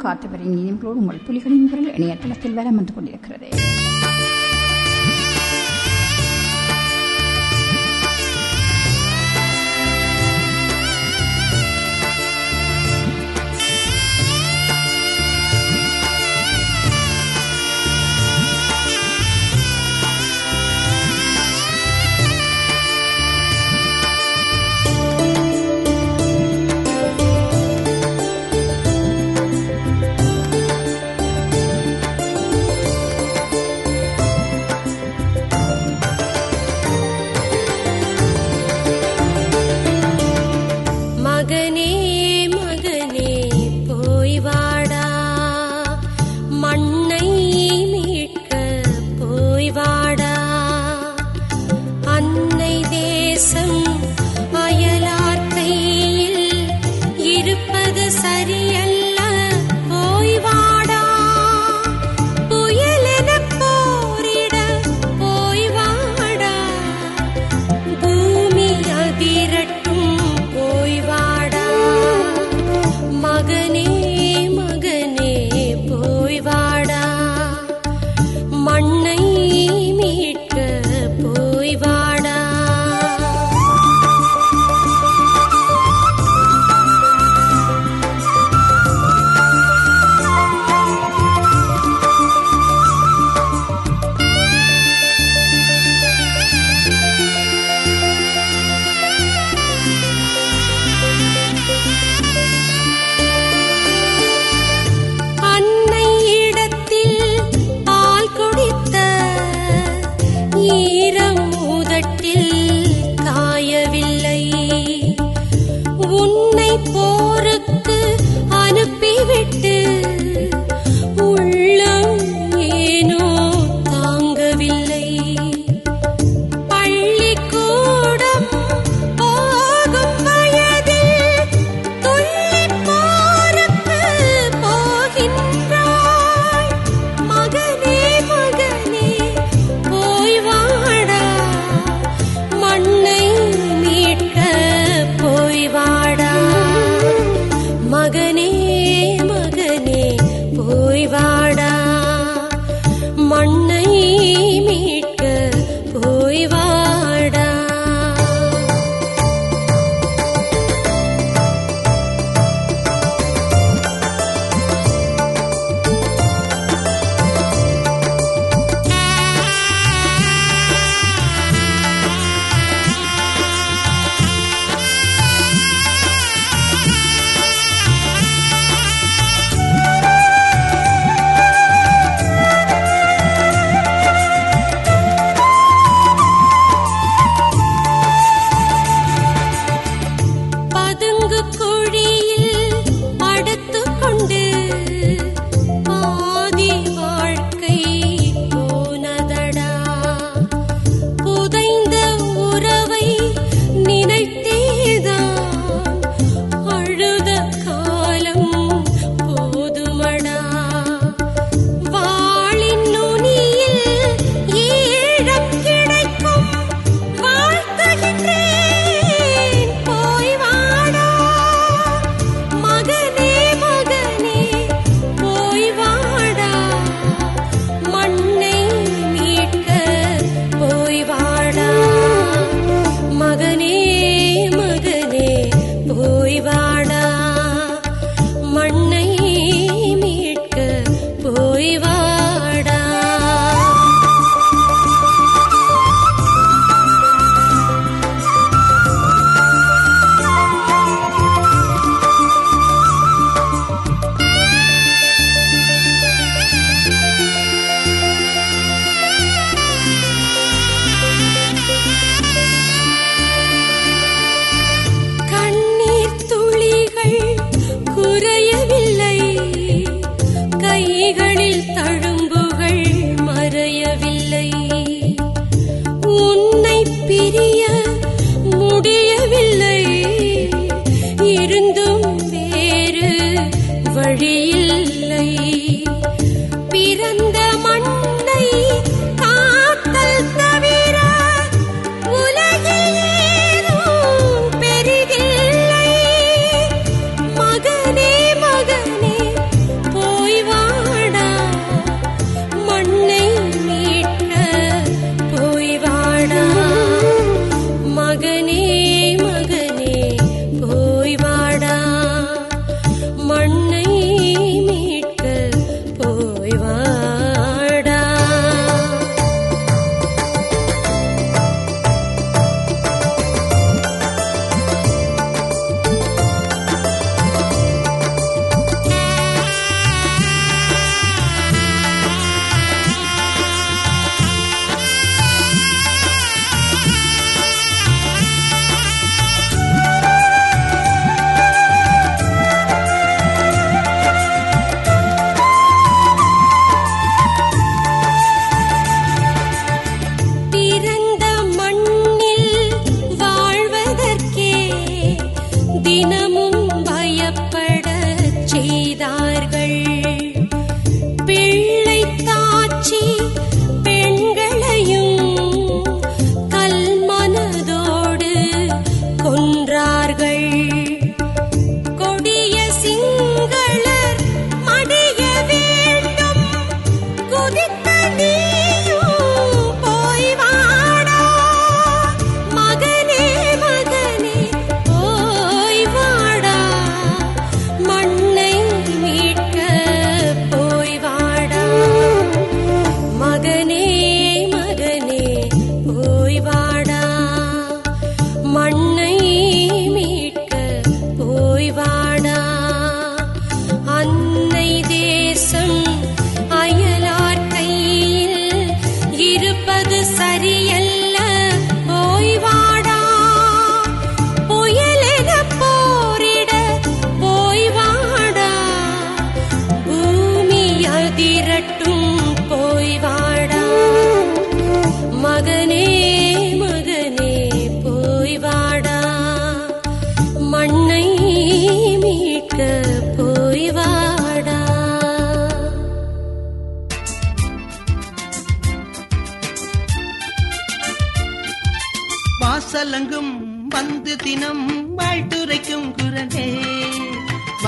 காத்தவரின் நினைவுகளோடு உங்கள் புலிகளின் குரல் இணையதளத்தில் வலம் வந்து கொண்டிருக்கிறது மகனே மகனே போய் வாடா மண்ணை மீட்க போய் வாடா அன்னை தேசம் அயலார் கையில் இருப்பது சரியல்ல போய் வாடா புயலென போரிட போய் வாடா பூமி அதிரட்டும் போய் வாடா மகனே மகனே போய் வாடா மண்ணை மீட்க போய் வாடா அன்னை இடத்தில் பால் குடித்த ஈரம் உதட்டில் காயவில்லை உன்னை போருக்கு அனுப்பிவிட்டு உள்ளம் ஏனோ தாங்கவில்லை பள்ளிக்கூடம் போகும் வயதில் துள்ளிப் போருக்கு போகின்றாய். மகனே, மகனே, போய் வாடா. மண்ணை மீட்க போய் வாடா. மகனே மகனே போய் வாடா மண்ணை மீட்க போய் வாடா பதுங்கு குழியில் படுத்துக் கொண்டு பாதி வாழ்க்கை போனதடா புதைந்த உறவை நினைத்தேதான் அழுத காலம் போதுமடா வாளின் நுனியில் ஈழம் கிடைக்கும் வாழ்த்துகின்றேன் போய் வாடா மகனே மகனே போய் வாடா மண்ணை மீட்க போய் வாடா மகனே மகனே போய் வாடா மண்ணை மீட்க போய் வாடா கண்ணீர் துளிகள் குறையவில்லை கைகளில் தழும்புகள் மறையவில்லை உன்னை பிரிய முடியவில்லை இருந்தும் வேறு வழியில்லை பிறந்த மண்ணை காத்தல் தவிர உலகில் ஏதும் பெரிதில்லை மகனே மகனே போ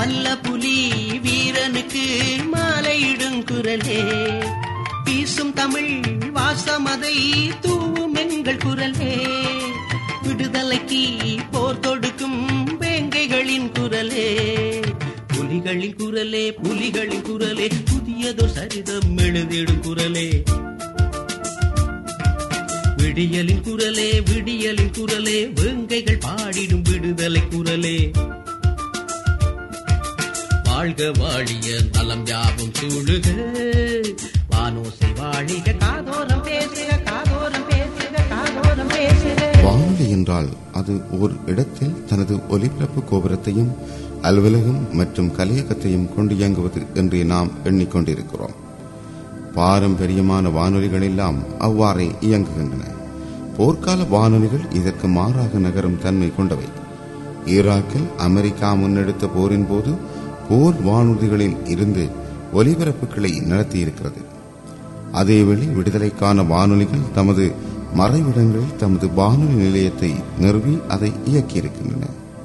நல்ல புலி வீரனுக்கு மாலையிடும் குரலே வீசும் தமிழ் வாசமதை தூவும் எங்கள் குரலே விடுதலைக்கு போர் தொடுக்கும் வேங்கைகளின் குரலே புலிகளின் குரலே புலிகளின் குரலே புதியதோ சரிதம் எழுதிடும் குரலே விடியலின் குரலே விடியலின் குரலே வேங்கைகள் பாடிடும் விடுதலை குரலே வாழ்க வாழிய நலம் யாவும் சூழுக வானோசை வாழிக காதோரம் பேசுக காதோரம் பேசுக காதோரம் பேசுக வானொலி என்றால் அது ஓர் இடத்தில் தனது ஒலிபரப்பு கோபுரத்தையும் அலுவலகம் மற்றும் கலையகத்தையும் கொண்டு இயங்குவது என்று நாம் எண்ணிக்கொண்டிருக்கிறோம் பாரம்பரியமான வானொலிகள் எல்லாம் அவ்வாறே இயங்குகின்றன போர்க்கால வானொலிகள் இதற்கு மாறாக நகரும் தன்மை கொண்டவை ஈராக்கில் அமெரிக்கா முன்னெடுத்த போரின் போது போர் வானூர்திகளில் இருந்து ஒலிபரப்புகளை நடத்தியிருக்கிறது அதேவேளை விடுதலைக்கான வானொலிகள் தமது மறைவிடங்களில் தமது வானொலி நிலையத்தை நிறுவி அதை இயக்கியிருக்கின்றன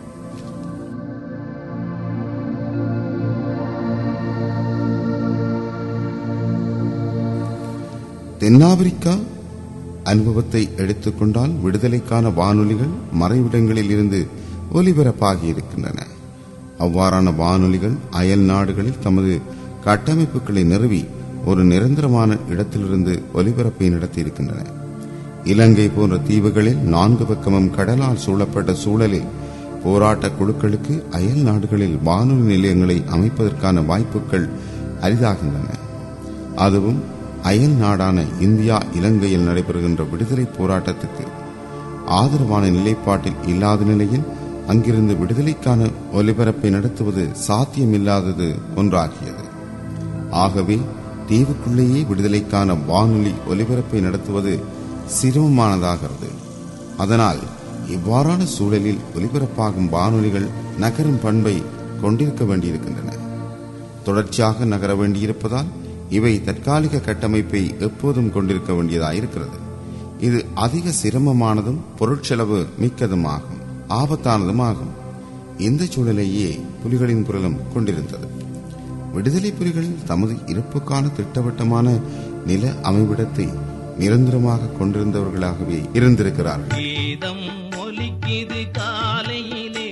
தென்னாப்பிரிக்கா அனுபவத்தை எடுத்துக்கொண்டால் விடுதலைக்கான வானொலிகள் மறைவிடங்களில் இருந்து ஒலிபரப்பாகி இருக்கின்றன அவ்வாறான வானொலிகள் அயல் நாடுகளில் தமது கட்டமைப்புகளை நிறுவி ஒரு நிரந்தரமான இடத்திலிருந்து ஒலிபரப்பை நடத்தியிருக்கின்றன இலங்கை போன்ற தீவுகளில் நான்கு பக்கமும் கடலால் சூழப்பட்ட சூழலில் போராட்ட குழுக்களுக்கு அயல் நாடுகளில் வானொலி நிலையங்களை அமைப்பதற்கான வாய்ப்புகள் அரிதாகின்றன அதுவும் அயல் நாடான இந்தியா இலங்கையில் நடைபெறுகின்ற விடுதலை போராட்டத்துக்கு ஆதரவான நிலைப்பாட்டில் இல்லாத நிலையில் அங்கிருந்து விடுதலைக்கான ஒலிபரப்பை நடத்துவது சாத்தியமில்லாதது ஒன்றாகியது ஆகவே தீவுக்குள்ளேயே விடுதலைக்கான வானொலி ஒலிபரப்பை நடத்துவது சிரமமானதாகிறது அதனால் இவ்வாறான சூழலில் ஒலிபரப்பாகும் வானொலிகள் நகரும் பண்பை கொண்டிருக்க வேண்டியிருக்கின்றன தொடர்ச்சியாக நகர வேண்டியிருப்பதால் இவை தற்காலிக கட்டமைப்பை எப்போதும் கொண்டிருக்க வேண்டியதாயிருக்கிறது இது அதிக சிரமமானதும் பொருட்செலவு மிக்கதும் ஆகும் ஆபத்தானதும் ஆகும் இந்த சூழலையே புலிகளின் குரலும் கொண்டிருந்தது விடுதலை புலிகள் தமது இருப்புக்கான திட்டவட்டமான நில அமைவிடத்தை நிரந்தரமாக கொண்டிருந்தவர்களாகவே இருந்திருக்கிறார்கள் கீதம் ஒலிக்குது காலையிலே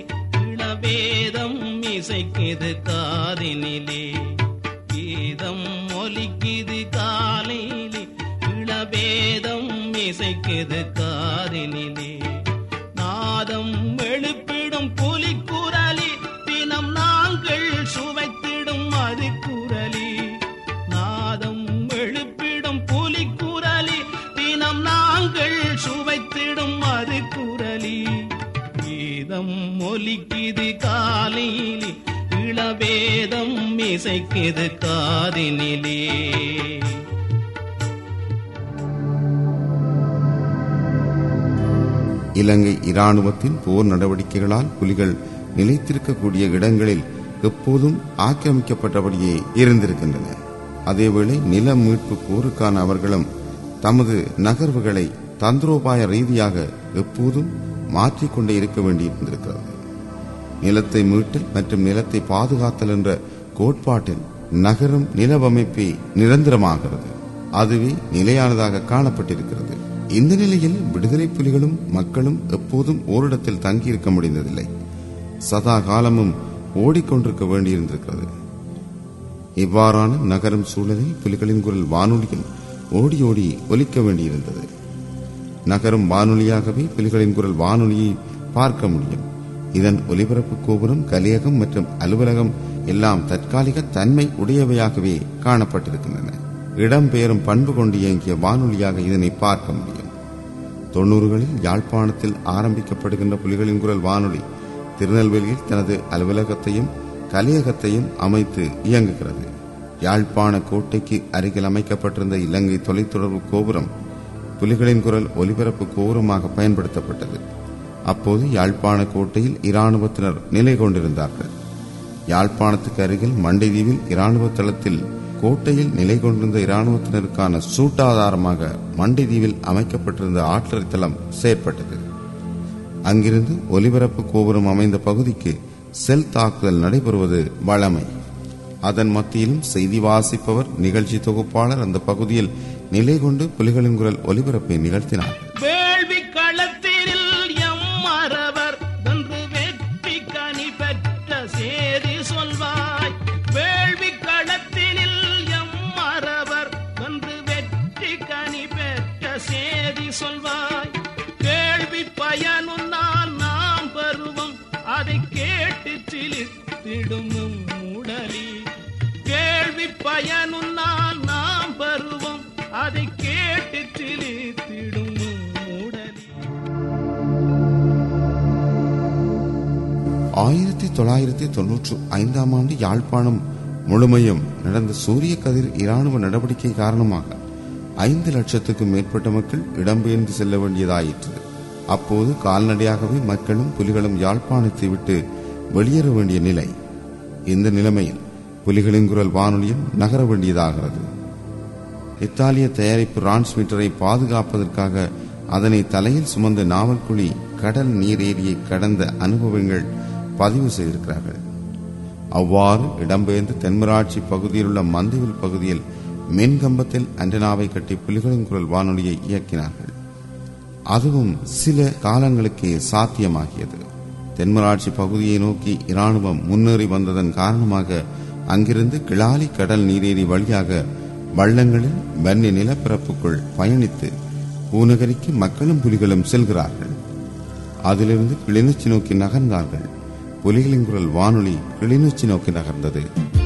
இளவேதம் இசைக்குது காதினிலே கீதம் ஒலிக்குது காலையிலே இளவேதம் இசைக்குது காதினிலே நாதம் எழுப்பிடும் புலிக்குரலி தினம் நாங்கள் சுவைத்திடும் அது குரலி நாதம் எழுப்பிடும் புலிக்குரலி தினம் நாங்கள் சுவைத்திடும் அது குரலி கீதம் ஒலிக்குது காலையிலே இளவேதம் இசைக்குது காதினிலே இலங்கை இராணுவத்தின் போர் நடவடிக்கைகளால் புலிகள் நிலைத்திருக்கக்கூடிய இடங்களில் எப்போதும் ஆக்கிரமிக்கப்பட்டபடியே இருந்திருக்கின்றன அதேவேளை நில மீட்பு போருக்கான அவர்களும் தமது நகர்வுகளை தந்திரோபாய ரீதியாக எப்போதும் மாற்றிக்கொண்டே இருக்க வேண்டியிருந்திருக்கிறது நிலத்தை மீட்டல் மற்றும் நிலத்தை பாதுகாத்தல் என்ற கோட்பாட்டில் நகரும் நிலவமைப்பே நிரந்தரமாகிறது அதுவே நிலையானதாக காணப்பட்டிருக்கிறது இந்த நிலையில் விடுதலை புலிகளும் மக்களும் எப்போதும் ஓரிடத்தில் தங்கியிருக்க முடிந்ததில்லை சதா காலமும் ஓடிக்கொண்டிருக்க வேண்டியிருந்திருக்கிறது இவ்வாறான நகரும் சூழலில் புலிகளின் குரல் வானொலியில் ஓடி ஓடி ஒலிக்க வேண்டியிருந்தது நகரும் வானொலியாகவே புலிகளின் குரல் வானொலியை பார்க்க முடியும் இதன் ஒலிபரப்பு கோபுரம் கலியகம் மற்றும் அலுவலகம் எல்லாம் தற்காலிக தன்மை உடையவையாகவே காணப்பட்டிருக்கின்றன இடம்பெயரும் பண்பு கொண்டு இயங்கிய வானொலியாக இதனை பார்க்க முடியும் தொன்னூறுகளில் யாழ்ப்பாணத்தில் ஆரம்பிக்கப்படுகின்ற புலிகளின் குரல் வானொலி திருநெல்வேலியில் தனது அலுவலகத்தையும் கலியகத்தையும் அமைத்து இயங்குகிறது யாழ்ப்பாண கோட்டைக்கு அருகில் அமைக்கப்பட்டிருந்த இலங்கை தொலைத்தொடர்பு கோபுரம் புலிகளின் குரல் ஒலிபரப்பு கோபுரமாக பயன்படுத்தப்பட்டது அப்போது யாழ்ப்பாண கோட்டையில் இராணுவத்தினர் நிலை கொண்டிருந்தார்கள் யாழ்ப்பாணத்துக்கு அருகில் மண்டைதீவில் இராணுவ தளத்தில் கோட்டையில் நிலை கொண்டிருந்த இராணுவத்தினருக்கான சூட்டாதாரமாக மண்டைதீவில் அமைக்கப்பட்டிருந்த ஆற்றல் தளம் செயற்பட்டது அங்கிருந்து ஒலிபரப்பு கோபுரம் அமைந்த பகுதிக்கு செல் தாக்குதல் நடைபெறுவது வழமை அதன் மத்தியிலும் செய்தி வாசிப்பவர் நிகழ்ச்சி தொகுப்பாளர் அந்த பகுதியில் நிலை கொண்டு புலிகளின் குரல் ஒலிபரப்பை நிகழ்த்தினார் வேள்வி களத்தினில் எம் மறவர் வென்று வெற்றி கனி பெற்ற சேதி சொல்வாய் வேள்வி களத்தினில் எம் மறவர் வென்று வெற்றி கனி பெற்ற சேதி சொல்வாய் கேள்வி பயனுன்னால் நாம் பெறுவோம் அதை கேட்டு சிலித்திடும் உடலி கேள்வி பயனுன்னால் நாம் பெறுவோம் அதை கேட்டு சிலித்திடும் உடலி ஆயிரத்தி தொள்ளாயிரத்தி தொன்னூற்று ஐந்தாம் ஆண்டு யாழ்ப்பாணம் முழுமையும் நடந்த சூரிய கதிர் இராணுவ நடவடிக்கை காரணமாக ஐந்து லட்சத்துக்கும் மேற்பட்ட மக்கள் இடம்பெயர்ந்து செல்ல வேண்டியதாயிற்று அப்போது கால்நடையாகவே மக்களும் புலிகளும் யாழ்ப்பாணத்தை விட்டு வெளியேற வேண்டிய நிலை இந்த நிலைமையில் புலிகளின் குரல் வானொலியும் நகர வேண்டியதாகிறது இத்தாலிய தயாரிப்பு ரான்ஸ்மிட்டரை பாதுகாப்பதற்காக அதனை தலையில் சுமந்த நாவல்குழி கடல் நீர் ஏரியை கடந்த அனுபவங்கள் பதிவு செய்திருக்கிறார்கள் அவ்வாறு இடம்பெயர்ந்து தென்மராட்சி பகுதியில் உள்ள மந்திவில் பகுதியில் மின்கம்பத்தில் அண்டனாவை கட்டி புலிகளின் குரல் வானொலியை இயக்கினார்கள் அதுவும் சில காலங்களுக்கே சாத்தியமாகியது தென்மராட்சி பகுதியை நோக்கி இராணுவம் முன்னேறி வந்ததன் காரணமாக அங்கிருந்து கிளாலி கடல் நீரேரி வழியாக வள்ளங்களில் வன்னி நிலப்பரப்புக்குள் பயணித்து பூநகரிக்கு மக்களும் புலிகளும் செல்கிறார்கள் அதிலிருந்து கிளிநொச்சி நோக்கி நகர்ந்தார்கள் புலிகளின் குரல் வானொலி கிளிநொச்சி நோக்கி நகர்ந்தது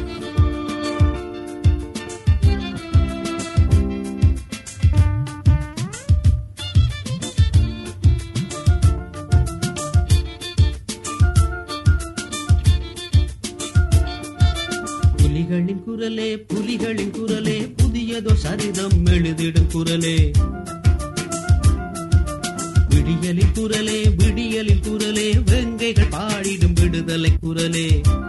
புலிகளின் குரலே புலிகளின் குரலே புதியதோ சரிதம் எழுதிடும் குரலே விடியலின் குரலே விடியலின் குரலே வெங்கைகள் பாடிடும் விடுதலை குரலே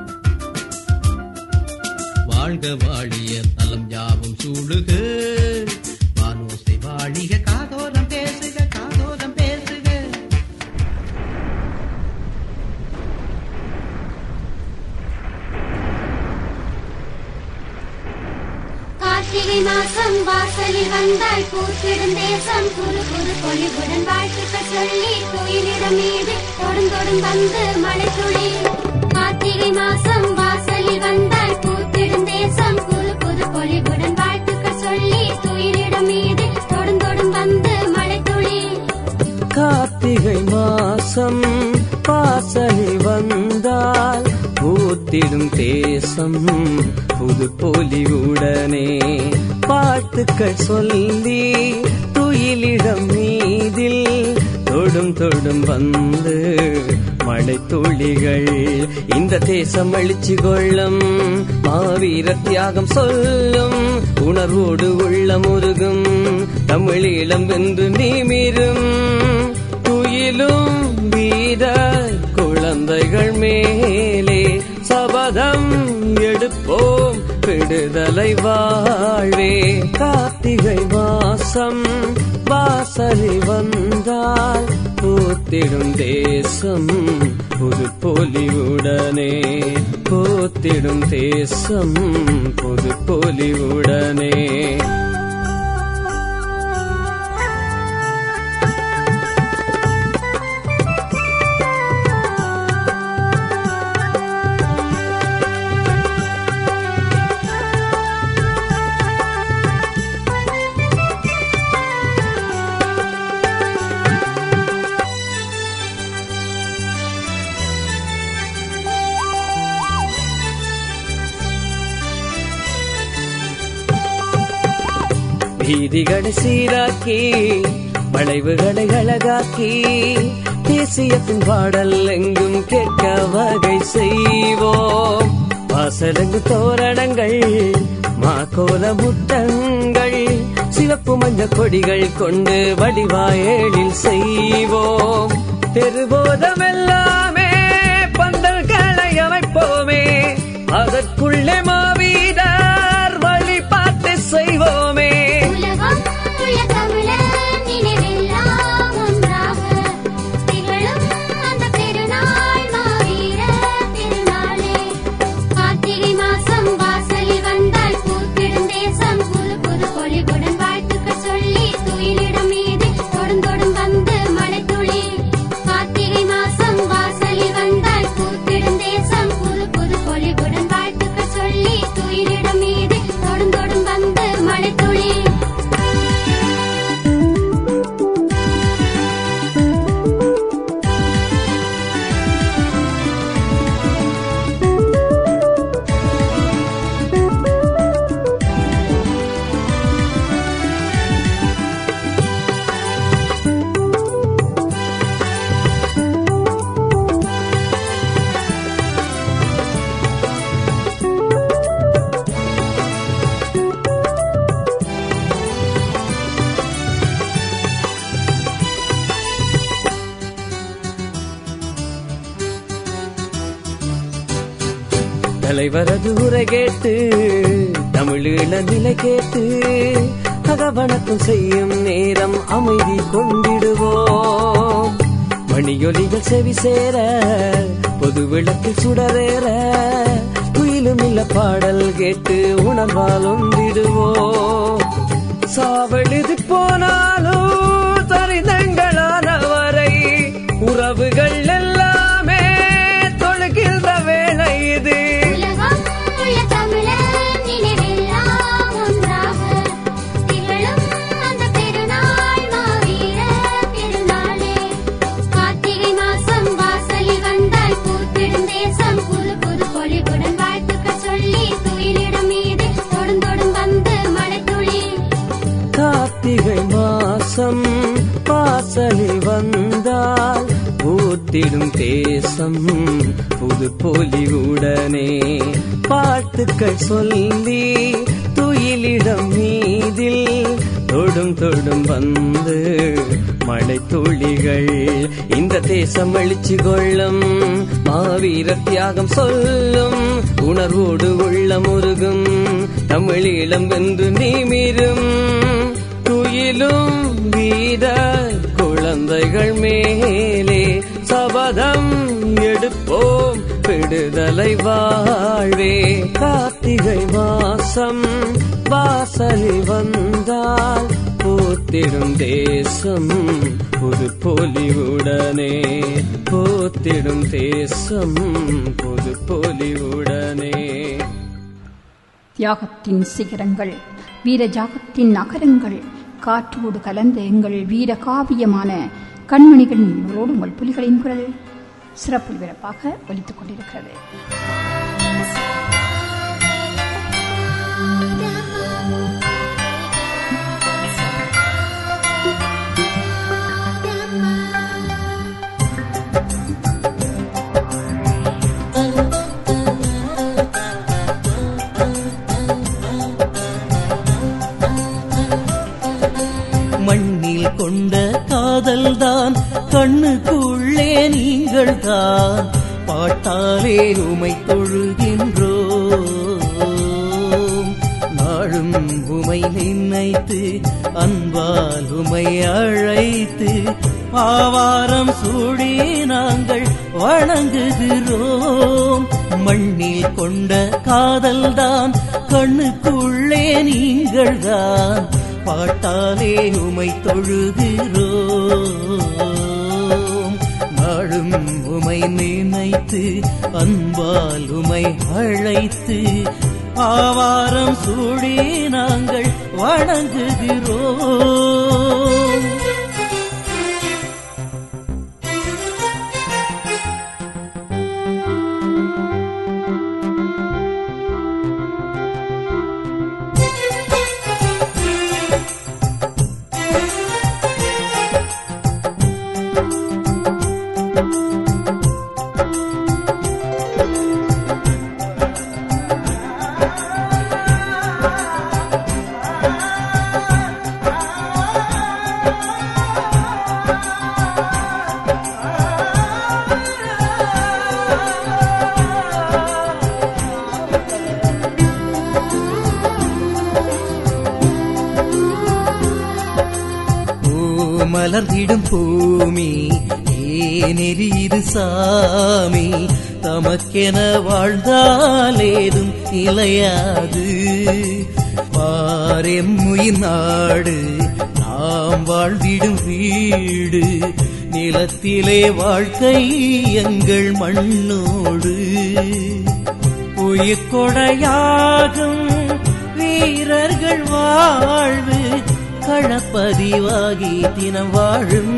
வாழ்க வாழிய தலம் யாவும் சூடுக வானோசை வாழிக காதோரம் பேசுக காதோரம் பேசுக கார்த்திகை மாசம் வாசலில் வந்தாய் பூத்திடும் தேசம் புது புது பொலிவுடன் வாழ்த்துக்கள் சொல்லி கோயிலிடம் மீது தொடும் தொடும் வந்து மழை துளி கார்த்திகை மாசம் வாசலில் வந்தாய் பூத்திடும் தேசம் புது புது பொலிவுடன் வாழ்த்துக்கள் சொல்லி கோயிலிடம் மீது தொடும் தொடும் வந்து மழை துளி கார்த்திகை மாசம் வாசலில் வந்தால் பூத்திடும் தேசம் புது பொலிவுடனே பாட்டுக்கள் சொல்லி துயிலிடம் மீதில் தொடும் தொடும் வந்து மழை துளிகள் இந்த தேசம் அழிச்சு கொள்ளும் மாவீர தியாகம் சொல்லும் உணர்வோடு உள்ள முருகும் தமிழீழம் வென்று நீமிரும் துயிலும் வீர குழந்தைகள் மேலே சபதம் எடுப்போம் விடுதலை வாழ்வே கார்த்திகை மாசம் வாசலில் வந்தால் பூத்திடும் தேசம் புது பொலிவுடனே பூத்திடும் தேசம் புது பொலிவுடனே வீதிகளை சீராக்கி வளைவுகளை அழகாக்கி தேசியத்தின் பாடல் எங்கும் கேட்க வகை செய்வோம் வாசலங்கு தோரணங்கள் மாக்கோல முட்டங்கள் சிவப்பு மஞ்ச கொடிகள் கொண்டு வடிவாயலில் செய்வோம் தெருவோதமெல்லாமே பந்தல்களை அமைப்போமே அதற்குள்ளே மாவீரர் வழிபாட்டு செய்வோமே உலகம் உள்ள தமிழர் நினைவெல்லாம் ஒன்றாக திகழும் அந்த திருநாள் மாவீர தலைவரது உரை கேட்டு தமிழீழ நிலை கேட்டு அகவணக்கம் செய்யும் நேரம் அமைதி கொண்டிடுவோம் மணியொலிகள் செவி சேர பொது விளக்கில் சுடரேற குயிலும் இல்ல பாடல் கேட்டு உணர்வால் ஒன்றிடுவோம் சாவெழுதி போனாலும் சரிதங்களானவரை உறவுகள் எல்லாமே தொழுகின்ற வேலை இது உலகம் உள்ள தமிழர் நினைவெல்லாம் ஒன்றாக திகழும் அந்த பெருநாள் மாவீர திருநாளே கார்த்திகை மாசம் வாசலில் வந்தாய் பூத்திடும் தேசம் புது புது பொலிவுடன் வாழ்த்துக்கள் சொல்லி துயிலிடம் மீது தொடும் தொடும் வந்து மழைத்துளி கார்த்திகை மாசம் வாசலில் வந்தால் ஊத்திடும் தேசம் புது பொலிவுடனே பாட்டுக்கள் சொல்லி துயிலிடம் மீதில் தொடும் தொடும் வந்து மழை துளிகள் இந்த தேசம் அழிச்சு கொள்ளும் மாவீர தியாகம் சொல்லும் உணர்வோடு உள்ள முருகும் தமிழீழம் வென்று நீமிரும் துயிலும் வீர குழந்தைகள் மேலே சபதம் எடுப்போம் விடுதலை வாழ்வே கார்த்திகை மாசம் வாசலில் வந்தால் போத்திடும் தேசம் புது பொலிவுடனே போத்திடும் தேசம் புது பொலிவுடனே தியாகத்தின் சிகரங்கள் வீர ஜாகத்தின் நகரங்கள் காற்றோடு கலந்த எங்கள் வீர காவியமான கண்மணிகளின் உங்களோடு உங்கள் புலிகளின் குரல் சிறப்பு விரப்பாக ஒலித்துக் கொண்டிருக்கிறது மண்ணில் கொண்ட காதல்தான் கண்ணுக்குள்ளே நீங்கள் தான் பாட்டாலே உமை தொழுகின்றோம் நாளும் உமை நினைத்து அன்பால் உமை அழைத்து ஆவாரம் சூடி நாங்கள் வணங்குகிறோம் மண்ணில் கொண்ட காதல்தான் கண்ணுக்குள்ளே நீங்கள் தான் பாட்டாலே உமை தொழுகிறோம் நாளும் உமை நினைத்து அன்பால் உமை அழைத்து ஆவாரம் சூடி நாங்கள் வணங்குகிறோம் பூ மலர்ந்திடும் பூமி ஏனெறிது சாமி தமக்கென வாழ்ந்தாலேதும் நிலையாது பாரெம்முயின் நாடு நாம் வாழ்ந்திடும் வீடு நிலத்திலே வாழ்க்கை எங்கள் மண்ணோடு உயிர்கொடையாகும் வீரர்கள் வாழ்வு களப்பதிவாகி தினம் வாழும்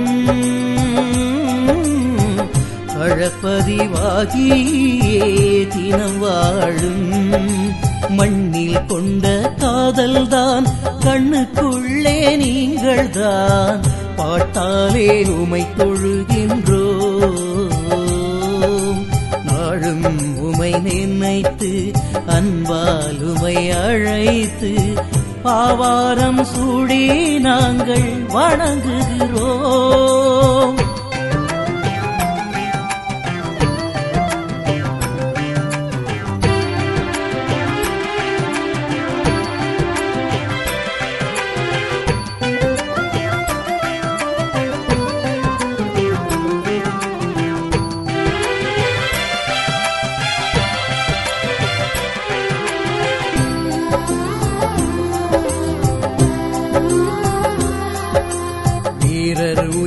களப்பதிவாகியே தினம் வாழும் மண்ணில் கொண்ட காதல்தான் கண்ணுக்குள்ளே நீங்கள்தான் பாட்டாலே உமை தொழுகின்றோம் நாளும் உமை நினைத்து அன்பால் உமை அழைத்து பாவாரம் சூடி நாங்கள் வணங்குகிறோம்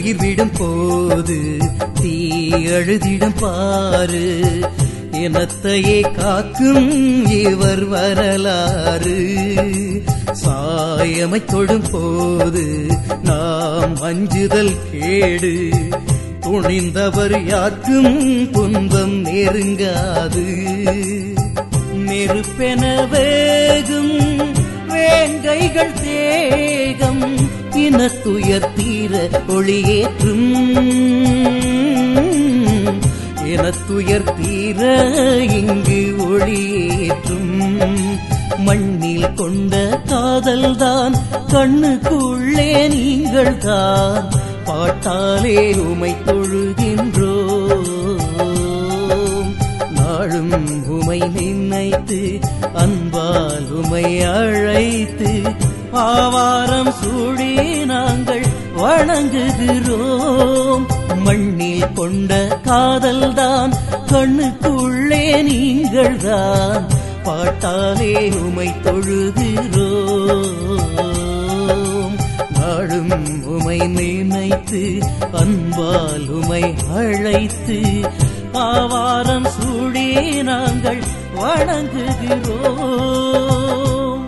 உயிர் விடும் போது தீ அழுதிடும் பாரு இனத்தையே காக்கும் இவர் வரலாறு சாயமை தொடும் போது நாம் அஞ்சுதல் கேடு துணிந்தவர் யாருக்கும் துன்பம் நெருங்காது நெருப்பென வேகும் வேங்கைகள் தேகம் இனத்துயர் தீர ஒளியேற்றும் இனத்துயர் தீர இங்கு ஒளியேற்றும் மண்ணில் கொண்ட காதல்தான் கண்ணுக்குள்ளே நீங்கள் தான் பாட்டாலே உமை தொழுகின்றோம் நாளும் உமை நினைத்து அன்பால் உமை அழைத்து ஆவாரம் சூடி நாங்கள் வணங்குகிறோம் மண்ணில் கொண்ட காதல்தான் கண்ணுக்குள்ளே நீங்கள் தான் பாட்டாலே உமை தொழுகிறோம் நாளும் உமை நினைத்து அன்பால் உமை அழைத்து ஆவாரம் சூடி நாங்கள் வணங்குகிறோம்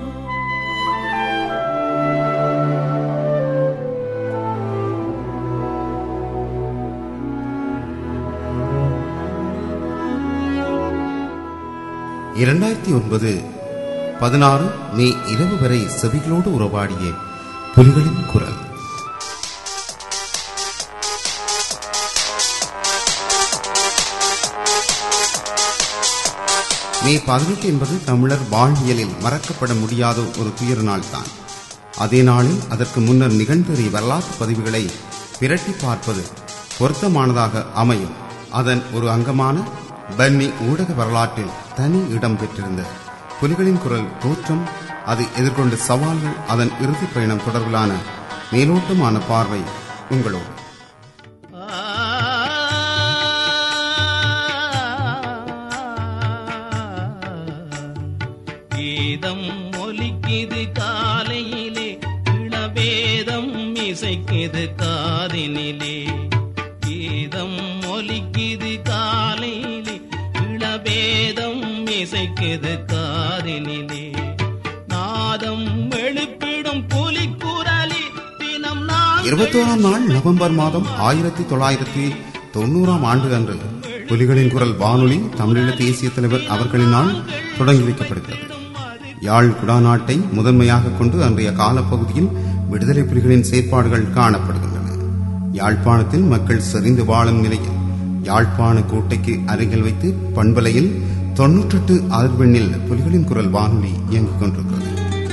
இரண்டாயிரத்தி ஒன்பது பதினாறு மே இரவு வரை செவிகளோடு உறவாடிய புலிகளின் குரல் மே பதினெட்டு என்பது தமிழர் வாழ்வியலில் மறக்கப்பட முடியாத ஒரு துயர நாள் தான் அதே நாளில் அதற்கு முன்னர் நிகழ்ந்தேறிய வரலாற்று பதிவுகளை பிரட்டி பார்ப்பது பொருத்தமானதாக அமையும் அதன் ஒரு அங்கமான பன்னி ஊடக வரலாற்றில் தனி இடம் பெற்றிருந்த புலிகளின் குரல் தோற்றம் அது எதிர்கொண்ட சவால்கள் அதன் இறுதிப் பயணம் தொடர்பிலான மேலோட்டமான பார்வை உங்களோடு கீதம் ஒலிக்குது காலையிலே இளவேதம் இசைக்குது காதினிலே கீதம் ஒலிக்குது காலையிலே இளவேதம் இசைக்குது காதினிலே நாதம் எழுப்பிடும் புலிக்குரலி தினம் நான் இருபத்தோராம் நாள் நவம்பர் மாதம் ஆயிரத்தி தொள்ளாயிரத்தி தொண்ணூறாம் ஆண்டு அன்று புலிகளின் குரல் வானொலி தமிழீழ தேசிய தலைவர் அவர்களினால் தொடங்கி வைக்கப்படுகிறது யாழ் குடாநாட்டை முதன்மையாக கொண்டு அன்றைய காலப்பகுதியில் விடுதலை புலிகளின் செயற்பாடுகள் காணப்படுகின்றன யாழ்ப்பாணத்தில் மக்கள் செறிந்து வாழும் நிலையில் யாழ்ப்பாண கோட்டைக்கு அருகில் வைத்து பண்பலையில் தொன்னூற்றெட்டு அதிர்வெண்ணில் புலிகளின் குரல் வானொலி இயங்கிக் கொண்டிருக்கிறது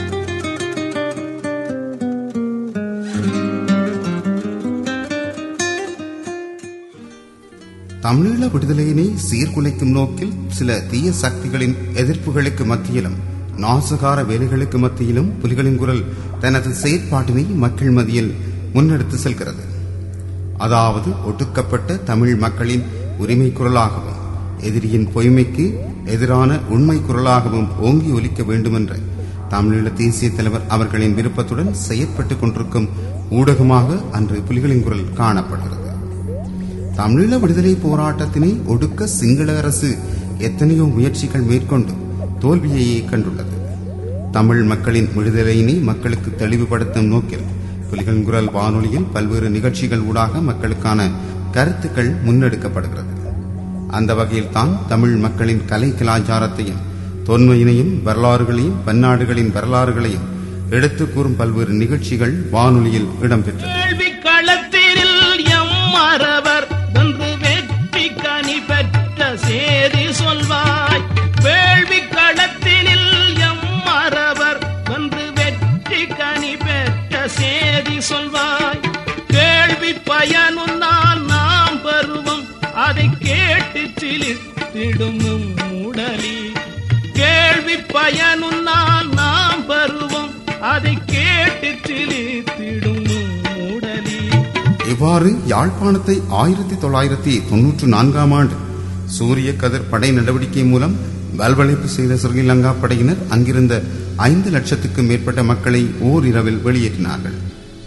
தமிழீழ விடுதலையினை சீர்குலைக்கும் நோக்கில் சில தீய சக்திகளின் எதிர்ப்புகளுக்கு மத்தியிலும் நாசகார வேலைகளுக்கு மத்தியிலும் புலிகளின் குரல் தனது செயற்பாட்டினை மக்கள் மத்தியில் முன்னெடுத்து செல்கிறது அதாவது ஒடுக்கப்பட்ட தமிழ் மக்களின் உரிமை குரலாகவும் எதிரியின் பொய்மைக்கு எதிரான உண்மை குரலாகவும் ஓங்கி ஒலிக்க வேண்டுமென்ற தமிழீழ தேசிய தலைவர் அவர்களின் விருப்பத்துடன் செயற்பட்டுக் கொண்டிருக்கும் ஊடகமாக அன்று புலிகளின் குரல் காணப்படுகிறது தமிழீழ விடுதலை போராட்டத்தினை ஒடுக்க சிங்கள அரசு எத்தனையோ முயற்சிகள் மேற்கொண்டு தோல்வியையே கண்டுள்ளது தமிழ் மக்களின் விடுதலையினை மக்களுக்கு தெளிவுபடுத்தும் நோக்கில் புலிகளின் குரல் வானொலியில் பல்வேறு நிகழ்ச்சிகள் ஊடாக மக்களுக்கான கருத்துக்கள் முன்னெடுக்கப்படுகிறது அந்த வகையில் தான் தமிழ் மக்களின் கலை கலாச்சாரத்தையும் தொன்மையினையும் வரலாறுகளையும் பன்னாடுகளின் வரலாறுகளையும் எடுத்துக் கூறும் பல்வேறு நிகழ்ச்சிகள் வானொலியில் இடம்பெற்றது கேள்வி களத்தினில் எம் மறவர் வென்று வெற்றி கனி பெற்ற சேதி சொல்வாய் வேள்வி களத்தினில் எம் மறவர் வென்று வெற்றி கனி பெற்ற சேதி சொல்வாய் கேள்வி பயனுன்னால் நாம் பெறுவோம் அதை கேட்டு சிலித்திடும் உடலி கேள்வி பயனுன்னால் நாம் பெறுவோம் அதை கேட்டு சிலித்திடும் உடலி இவ்வாறு யாழ்ப்பாணத்தை ஆயிரத்தி தொள்ளாயிரத்தி தொன்னூற்று நான்காம் ஆண்டு சூரிய கதிர் படை நடவடிக்கை மூலம் வல்வளைப்பு செய்த ஸ்ரீலங்கா படையினர் அங்கிருந்த ஐந்து லட்சத்துக்கும் மேற்பட்ட மக்களை ஓரிரவில் வெளியேற்றினார்கள்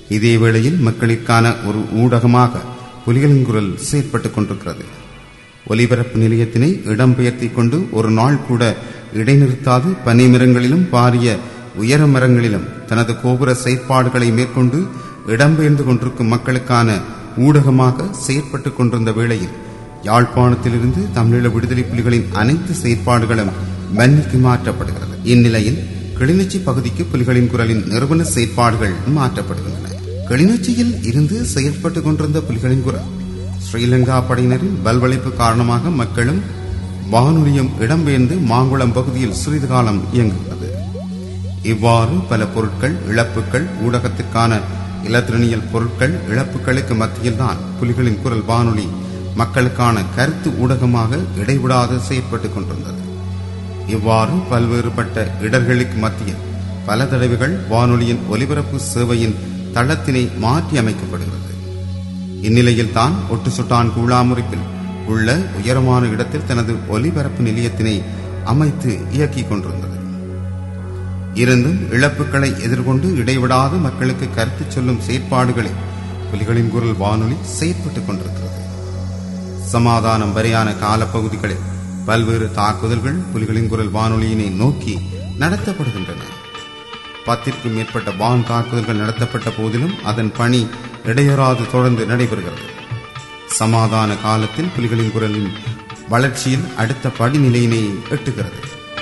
இதே வேளையில் மக்களுக்கான ஒரு ஊடகமாக புலிகளின் குரல் செயற்பட்டுக் கொண்டிருக்கிறது ஒலிபரப்பு நிலையத்தினை இடம்பெயர்த்திக் கொண்டு ஒரு நாள் கூட இடைநிறுத்தாது பனை மரங்களிலும் பாரிய உயர மரங்களிலும் தனது கோபுர செயற்பாடுகளை மேற்கொண்டு இடம்பெயர்ந்து கொண்டிருக்கும் மக்களுக்கான ஊடகமாக செயற்பட்டுக் கொண்டிருந்த வேளையில் யாழ்ப்பாணத்திலிருந்து தமிழீழ விடுதலை புலிகளின் அனைத்து செயற்பாடுகளும் வன்னிக்கு மாற்றப்படுகிறது இந்நிலையில் கிளிநொச்சி பகுதிக்கு புலிகளின் குரலின் நிறுவன செயற்பாடுகள் மாற்றப்படுகின்றன கிளிநொச்சியில் இருந்து செயற்பட்டுக் கொண்டிருந்த புலிகளின் குரல் ஸ்ரீலங்கா படையினரின் பல்வளைப்பு காரணமாக மக்களும் வானொலியும் இடம்பெயர்ந்து மாங்குளம் பகுதியில் சிறிது காலம் இயங்குகிறது இவ்வாறு பல பொருட்கள் இழப்புகள் ஊடகத்திற்கான இலத்திரனியல் பொருட்கள் இழப்புகளுக்கு மத்தியில்தான் புலிகளின் குரல் வானொலி மக்களுக்கான கருத்து ஊடகமாக இடைவிடாது செயற்பட்டுக் கொண்டிருந்தது இவ்வாறு பல்வேறுபட்ட இடர்களுக்கு மத்தியில் பல தடவைகள் வானொலியின் ஒலிபரப்பு சேவையின் தளத்தினை மாற்றி அமைக்கப்படுகிறது இந்நிலையில் தான் ஒட்டு சுட்டான் கூழாமுறிப்பில் உள்ள உயரமான இடத்தில் தனது ஒலிபரப்பு நிலையத்தினை அமைத்து இயக்கிக் கொண்டிருந்தது இருந்தும் இழப்புகளை எதிர்கொண்டு இடைவிடாது மக்களுக்கு கருத்து சொல்லும் செயற்பாடுகளில் புலிகளின் குரல் வானொலி செயற்பட்டுக் கொண்டிருக்கிறது சமாதானம் வரையான காலப்பகுதிகளில் பல்வேறு தாக்குதல்கள் புலிகளின் குரல் வானொலியினை நோக்கி நடத்தப்படுகின்றன பத்திற்கும் மேற்பட்ட வான் தாக்குதல்கள் நடத்தப்பட்ட போதிலும் அதன் பணி இடையறாது தொடர்ந்து நடைபெறுகிறது சமாதான காலத்தில் புலிகளின் குரலின் வளர்ச்சியில் அடுத்த படிநிலையினை எட்டுகிறது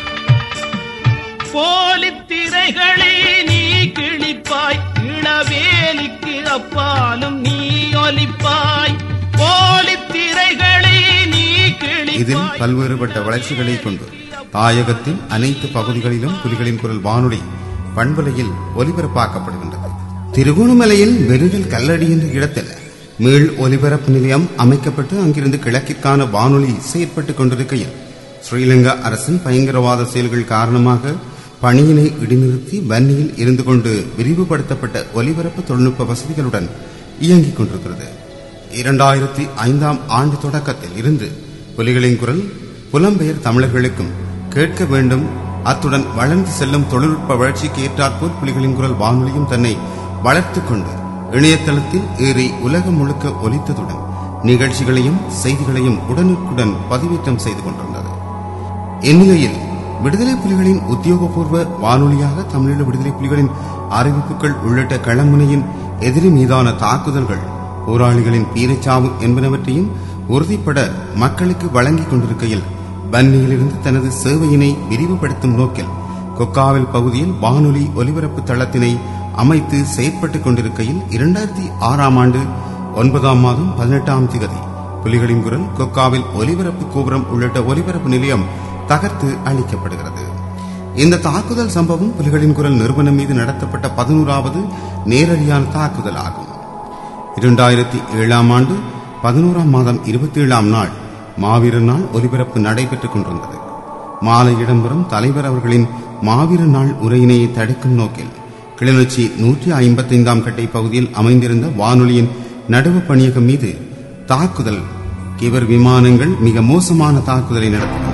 போலித்திரைகளை நீ கிழிப்பாய் இளவேலிக்கு அப்பாலும் நீ ஒலிப்பாய் போலித்திரைகளை நீ இதில் கிழிப்பாய் பல்வேறுபட்ட வளர்ச்சிகளை கொண்டு தாயகத்தின் அனைத்து பகுதிகளிலும் புலிகளின் குரல் வானொலி பண்பலையில் ஒலிபரப்பாக்கப்படுகின்றது திருகோணமலையில் வெறுதல் கல்லடி என்ற இடத்தில் மீள் ஒலிபரப்பு நிலையம் அமைக்கப்பட்டு அங்கிருந்து கிழக்கிற்கான வானொலி செயற்பட்டுக் கொண்டிருக்கையில் ஸ்ரீலங்கா அரசின் பயங்கரவாத செயல்கள் காரணமாக பணியினை இடைநிறுத்தி வன்னியில் இருந்து கொண்டு விரிவுபடுத்தப்பட்ட ஒலிபரப்பு தொழில்நுட்ப வசதிகளுடன் இயங்கிக் கொண்டிருக்கிறது இரண்டாயிரத்தி ஐந்தாம் ஆண்டு தொடக்கத்தில் இருந்து புலிகளின் குரல் புலம்பெயர் தமிழர்களுக்கும் கேட்க வேண்டும் அத்துடன் வளர்ந்து செல்லும் தொழில்நுட்ப வளர்ச்சிக்கு ஏற்றாற்போல் புலிகளின் குரல் வானொலியும் தன்னை வளர்த்துக் கொண்டு இணையதளத்தில் ஏறி உலகம் முழுக்க ஒலித்ததுடன் நிகழ்ச்சிகளையும் செய்திகளையும் உடனுக்குடன் பதிவேற்றம் செய்து கொண்டிருந்தது இந்நிலையில் விடுதலை புலிகளின் உத்தியோகபூர்வ வானொலியாக தமிழீழ விடுதலை புலிகளின் அறிவிப்புகள் உள்ளிட்ட களமுனையின் எதிரி மீதான தாக்குதல்கள் போராளிகளின் பீரச்சாவு என்பனவற்றையும் உறுதிப்பட மக்களுக்கு வழங்கிக் கொண்டிருக்கையில் வன்னியிலிருந்து தனது சேவையினை விரிவுபடுத்தும் நோக்கில் கொக்காவில் பகுதியில் வானொலி ஒலிபரப்பு தளத்தினை அமைத்து செயற்பட்டுக் கொண்டிருக்கையில் இரண்டாயிரத்தி ஆறாம் ஆண்டு ஒன்பதாம் மாதம் பதினெட்டாம் திகதி புலிகளின் குரல் கொக்காவில் ஒலிபரப்பு கோபுரம் உள்ளிட்ட ஒலிபரப்பு நிலையம் தகர்த்து அளிக்கப்படுகிறது இந்த தாக்குதல் சம்பவம் புலிகளின் குரல் நிறுவனம் மீது நடத்தப்பட்ட பதினோராவது நேரடியான தாக்குதல் ஆகும் இரண்டாயிரத்தி ஏழாம் ஆண்டு பதினோராம் மாதம் இருபத்தி ஏழாம் நாள் மாவீரர் நாள் ஒலிபரப்பு நடைபெற்றுக் கொண்டிருந்தது மாலை இடம்பெறும் தலைவர் அவர்களின் மாவீரர் நாள் உரையினை தடுக்கும் நோக்கில் கிளிநொச்சி நூற்றி ஐம்பத்தைந்தாம் கட்டை பகுதியில் அமைந்திருந்த வானொலியின் நடுவு பணியகம் மீது தாக்குதல் கிவர் விமானங்கள் மிக மோசமான தாக்குதலை நடத்துகின்றன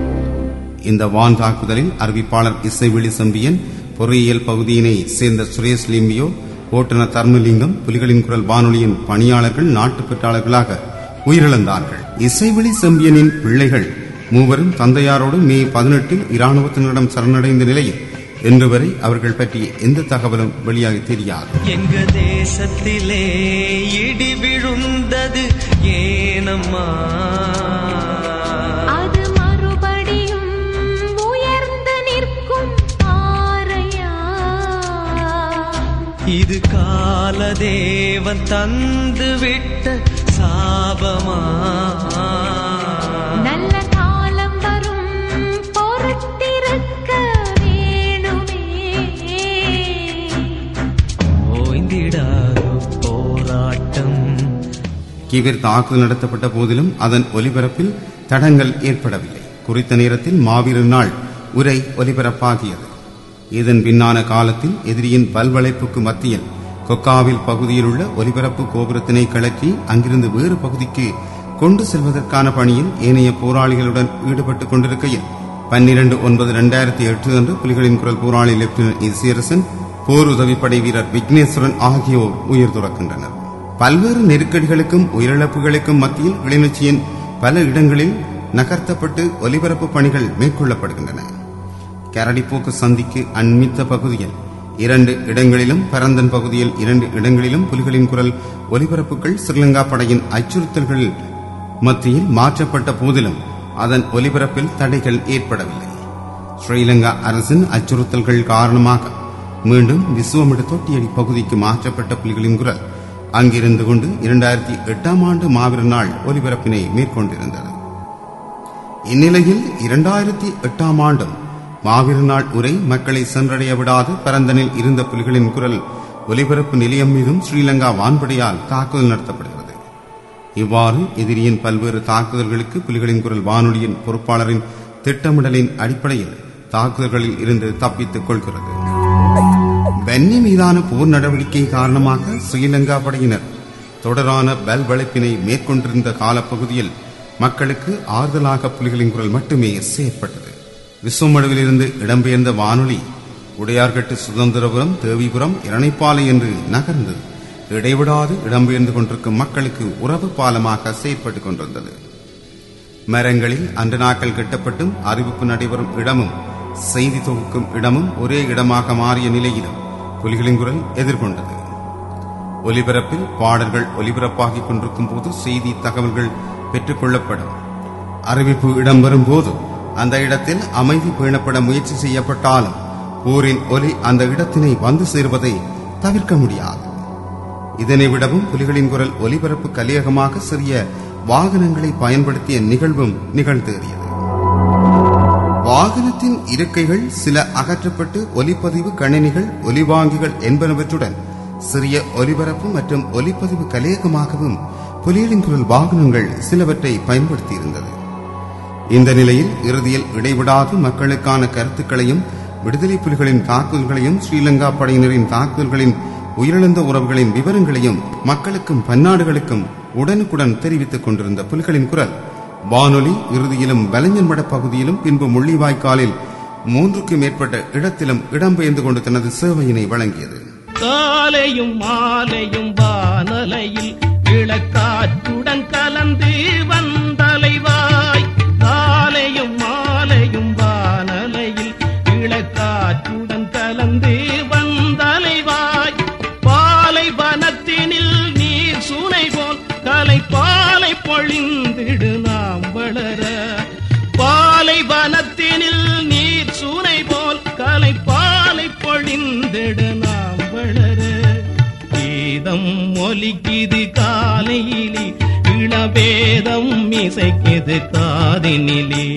இந்த வான் தாக்குதலில் அறிவிப்பாளர் இசைவெளி செம்பியன் பொறியியல் பகுதியினை சேர்ந்த சுரேஷ் லிம்பியோ ஓட்டுநர் தர்மலிங்கம் புலிகளின் குரல் வானொலியின் பணியாளர்கள் நாட்டு பெற்றாளர்களாக உயிரிழந்தார்கள் இசைவெளி செம்பியனின் பிள்ளைகள் மூவரும் தந்தையாரோடு மே பதினெட்டில் இராணுவத்தினரிடம் சரணடைந்த நிலையில் இன்று வரை அவர்கள் பற்றிய எந்த தகவலும் வெளியாகி தெரியாது எங்க தேசத்திலே இடி விழுந்தது ஏனம்மா அது மறுபடியும் உயர்ந்து நிற்கும் ஆரையா இது காலதேவன் தந்து விட்ட சாபமா நல்ல காலம் வரும் பொறுத்திருக்க வேணுமே ஓய்ந்திடாதோ போராட்டம் கிவிர் தாக்குதல் நடத்தப்பட்ட போதிலும் அதன் ஒலிபரப்பில் தடங்கள் ஏற்படவில்லை குறித்த நேரத்தில் மாவீரர் நாள் உரை ஒலிபரப்பாகியது இதன் பின்னான காலத்தில் எதிரியின் பல்வளைப்புக்கு மத்தியில் கொக்காவில் பகுதியில் உள்ள ஒலிபரப்பு கோபுரத்தினை கழற்றி அங்கிருந்து வேறு பகுதிக்கு கொண்டு செல்வதற்கான பணியில் ஏனைய போராளிகளுடன் ஈடுபட்டுக் கொண்டிருக்கையில் பன்னிரண்டு ஒன்பது இரண்டாயிரத்தி எட்டு அன்று புலிகளின் குரல் போராளி லெப்டினன்ட் இசியரசன் போர் உதவிப்படை வீரர் விக்னேஸ்வரன் ஆகியோர் உயிர் துறக்கின்றனர் பல்வேறு நெருக்கடிகளுக்கும் உயிரிழப்புகளுக்கும் மத்தியில் கிளிநொச்சியின் பல இடங்களில் நகர்த்தப்பட்டு ஒலிபரப்பு பணிகள் மேற்கொள்ளப்படுகின்றன கரடிப்போக்கு சந்திக்கு அண்மித்த பகுதியில் இரண்டு இடங்களிலும் பரந்தன் பகுதியில் இரண்டு இடங்களிலும் புலிகளின் குரல் ஒலிபரப்புகள் ஸ்ரீலங்கா படையின் அச்சுறுத்தல்கள் மத்தியில் மாற்றப்பட்ட போதிலும் அதன் ஒலிபரப்பில் தடைகள் ஏற்படவில்லை ஸ்ரீலங்கா அரசின் அச்சுறுத்தல்கள் காரணமாக மீண்டும் விசுவமிடு தொட்டியடி பகுதிக்கு மாற்றப்பட்ட புலிகளின் குரல் அங்கிருந்து கொண்டு இரண்டாயிரத்தி எட்டாம் ஆண்டு மாவீர நாள் ஒலிபரப்பினை மேற்கொண்டிருந்தது இந்நிலையில் இரண்டாயிரத்தி எட்டாம் ஆண்டும் மாவீர நாள் உரை மக்களை சென்றடைய விடாது பரந்தனில் இருந்த புலிகளின் குரல் ஒலிபரப்பு நிலையம் மீதும் ஸ்ரீலங்கா வான்படையால் தாக்குதல் நடத்தப்படுகிறது இவ்வாறு எதிரியின் பல்வேறு தாக்குதல்களுக்கு புலிகளின் குரல் வானொலியின் பொறுப்பாளரின் திட்டமிடலின் அடிப்படையில் தாக்குதல்களில் இருந்து தப்பித்துக் கொள்கிறது பென்னி மீதான போர் நடவடிக்கை காரணமாக ஸ்ரீலங்கா படையினர் தொடரான பல் வளைப்பினை மேற்கொண்டிருந்த காலப்பகுதியில் மக்களுக்கு ஆறுதலாக புலிகளின் குரல் மட்டுமே செயற்பட்டது விஸ்வமடுவிலிருந்து இடம்பெயர்ந்த வானொலி உடையார்கட்டு சுதந்திரபுரம் தேவிபுரம் இரணைப்பாலை என்று நகர்ந்து இடைவிடாது இடம்பெயர்ந்து கொண்டிருக்கும் மக்களுக்கு உறவு பாலமாக செயற்பட்டுக் கொண்டிருந்தது மரங்களில் அன்று நாட்கள் கட்டப்பட்டும் அறிவிப்பு நடைபெறும் இடமும் செய்தி தொகுக்கும் இடமும் ஒரே இடமாக மாறிய நிலையிலும் புலிகளின் குரல் எதிர்கொண்டது ஒலிபரப்பில் பாடல்கள் ஒலிபரப்பாகிக் கொண்டிருக்கும் போது செய்தி தகவல்கள் பெற்றுக் கொள்ளப்படும் அறிவிப்பு இடம்பெறும் போது அந்த இடத்தில் அமைதி பேணப்பட முயற்சி செய்யப்பட்டாலும் போரின் ஒலி அந்த இடத்தினை வந்து சேர்வதை தவிர்க்க முடியாது இதனை விடவும் புலிகளின் குரல் ஒலிபரப்பு கலியகமாக சிறிய வாகனங்களை பயன்படுத்திய நிகழ்வும் நிகழ்ந்தேறியது வாகனத்தின் இருக்கைகள் சில அகற்றப்பட்டு ஒலிப்பதிவு கணினிகள் ஒலிவாங்கிகள் என்பனவற்றுடன் சிறிய ஒலிபரப்பு மற்றும் ஒலிப்பதிவு கலையகமாகவும் புலிகளின் குரல் வாகனங்கள் சிலவற்றை பயன்படுத்தியிருந்தது இந்த நிலையில் இறுதியில் இடைவிடாது மக்களுக்கான கருத்துக்களையும் விடுதலை புலிகளின் தாக்குதல்களையும் ஸ்ரீலங்கா படையினரின் தாக்குதல்களின் உயிரிழந்த உறவுகளின் விவரங்களையும் மக்களுக்கும் பன்னாடுகளுக்கும் உடனுக்குடன் தெரிவித்துக் கொண்டிருந்த புலிகளின் குரல் வானொலி இறுதியிலும் வலைஞன்மட பகுதியிலும் பின்பு முள்ளிவாய்க்காலில் மூன்றுக்கு மேற்பட்ட இடத்திலும் இடம்பெயர்ந்து கொண்டு தனது சேவையினை வழங்கியது காலையும் மாலையும் வானலையில் இளக்காற்றுடன் கலந்து வந்தலைவாய் காலையும் மாலையும் வானலையில் இளக்காற்றுடன் கலந்து வந்தலைவாய் பாலை வனத்தினில் நீர் சுனை போல் கலை பாலை பொழிந்திடு நாம் வளர பாலை வனத்தினில் நீர் சூனை போல் கலை பாலை பொழிந்திடு நாம் வளர கீதம் ஒலிக்குது காலையிலே இளவேதம் இசைக்குது காதினிலே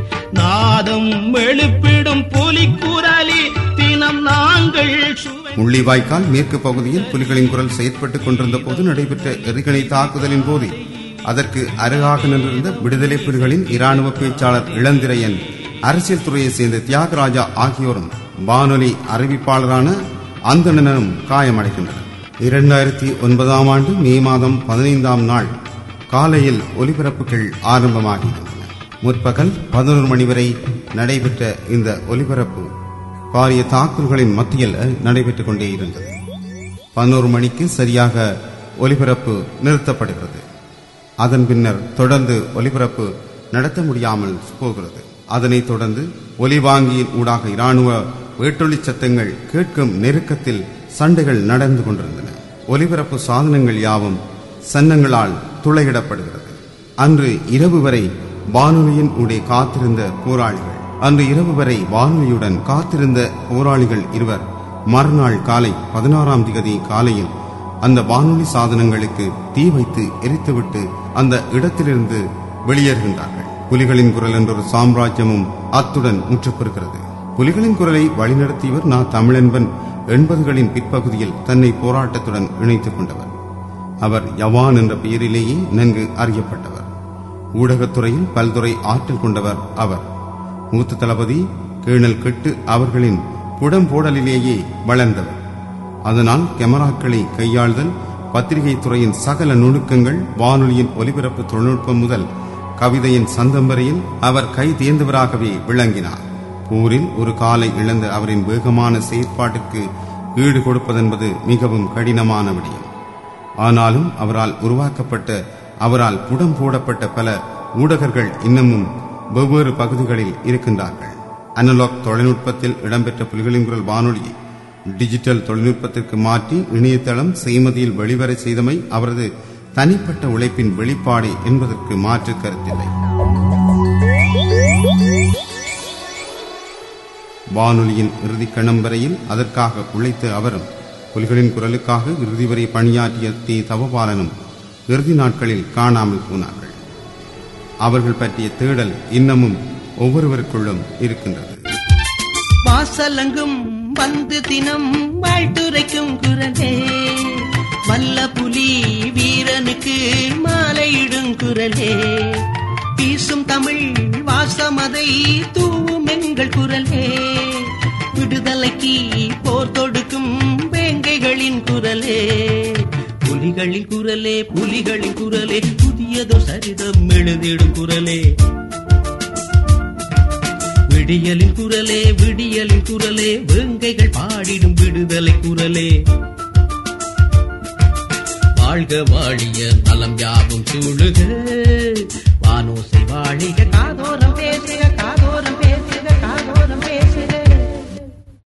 நாதம் எழுப்பிடும் புலிக்குரலி தினம் நாங்கள் சுவை முள்ளிவாய்க்கால் மேற்கு பகுதியில் புலிகளின் குரல் செயற்பட்டுக் கொண்டிருந்த போது நடைபெற்ற எறிகணை தாக்குதலின் போது அதற்கு அருகாக நின்றிருந்த விடுதலை புலிகளின் இராணுவ பேச்சாளர் இளந்திரையன் அரசியல் துறையைச் சேர்ந்த தியாகராஜா ஆகியோரும் வானொலி அறிவிப்பாளரான அந்தணனும் காயமடைகின்றனர் இரண்டாயிரத்தி ஒன்பதாம் ஆண்டு மே மாதம் பதினைந்தாம் நாள் காலையில் ஒலிபரப்புகள் ஆரம்பமாகின்றன முற்பகல் பதினோரு மணி வரை நடைபெற்ற இந்த ஒலிபரப்பு பாரிய தாக்குதல்களின் மத்தியில் நடைபெற்றுக் கொண்டே இருந்தது பதினோரு மணிக்கு சரியாக ஒலிபரப்பு நிறுத்தப்படுகிறது அதன் பின்னர் தொடர்ந்து ஒலிபரப்பு நடத்த முடியாமல் போகிறது அதனைத் தொடர்ந்து ஒலிவாங்கியின் ஊடாக இராணுவ வேட்டொலி சத்தங்கள் கேட்கும் நெருக்கத்தில் சண்டைகள் நடந்து கொண்டிருந்தன ஒலிபரப்பு சாதனங்கள் யாவும் சன்னங்களால் துளையிடப்படுகிறது அன்று இரவு வரை வானொலியின் ஊடே காத்திருந்த போராளிகள் அன்று இரவு வரை வானொலியுடன் காத்திருந்த போராளிகள் இருவர் மறுநாள் காலை பதினாறாம் திகதி காலையில் அந்த வானொலி சாதனங்களுக்கு தீ வைத்து எரித்துவிட்டு அந்த இடத்திலிருந்து வெளியேறுகின்றார்கள் புலிகளின் குரல் என்றொரு சாம்ராஜ்யமும் அத்துடன் முற்றுப்பெறுகிறது புலிகளின் குரலை வழிநடத்தியவர் நான் தமிழன்பன் எண்பதுகளின் பிற்பகுதியில் தன்னை போராட்டத்துடன் இணைத்துக் கொண்டவர் அவர் யவான் என்ற பெயரிலேயே நன்கு அறியப்பட்டவர் ஊடகத்துறையில் பல்துறை ஆற்றல் கொண்டவர் அவர் மூத்த தளபதி கேணல் கெட்டு அவர்களின் புடம்போடலிலேயே வளர்ந்தவர் அதனால் கேமராக்களை கையாளுதல் பத்திரிகை துறையின் சகல நுணுக்கங்கள் வானொலியின் ஒலிபரப்பு தொழில்நுட்பம் முதல் கவிதையின் சந்தம் வரையில் அவர் கை தேர்ந்தவராகவே விளங்கினார் போரில் ஒரு காலை இழந்த அவரின் வேகமான செயற்பாட்டிற்கு ஈடு கொடுப்பதென்பது மிகவும் கடினமான விடயம் ஆனாலும் அவரால் உருவாக்கப்பட்ட அவரால் புடம் போடப்பட்ட பல ஊடகர்கள் இன்னமும் வெவ்வேறு பகுதிகளில் இருக்கின்றார்கள் அனலாக் தொழில்நுட்பத்தில் இடம்பெற்ற புலிகளின் குரல் வானொலியை டிஜிட்டல் தொழில்நுட்பத்திற்கு மாற்றி இணையதளம் செய்மதியில் வெளிவர செய்தமை அவரது தனிப்பட்ட உழைப்பின் வெளிப்பாடு என்பதற்கு மாற்று கருத்தில்லை வானொலியின் இறுதி கணம் வரையில் அதற்காக உழைத்த அவரும் புலிகளின் குரலுக்காக இறுதி வரை பணியாற்றிய தி தவபாலனும் இறுதி நாட்களில் காணாமல் போனார்கள் அவர்கள் பற்றிய தேடல் இன்னமும் ஒவ்வொருவருக்குள்ளும் இருக்கின்றது வாசலங்கும் வந்து தினம் வாழ்த்துரைக்கும் குரலே வல்ல புலி வீரனுக்கு மாலையிடும் குரலே வீசும் தமிழ் வாசமதை தூவும் எங்கள் குரலே விடுதலைக்கு போர் தொடுக்கும் வேங்கைகளின் குரலே புலிகளின் குரலே புலிகளின் குரலே புதியதோ சரிதம் எழுதிடும் குரலே விடியலின் குரலே விடியலின் குரலே வேங்கைகள் பாடிடும் விடுதலை குரலே வாழ்க வாழிய நலம் யாவும் சூழுக வானோசை வாழிக காதோர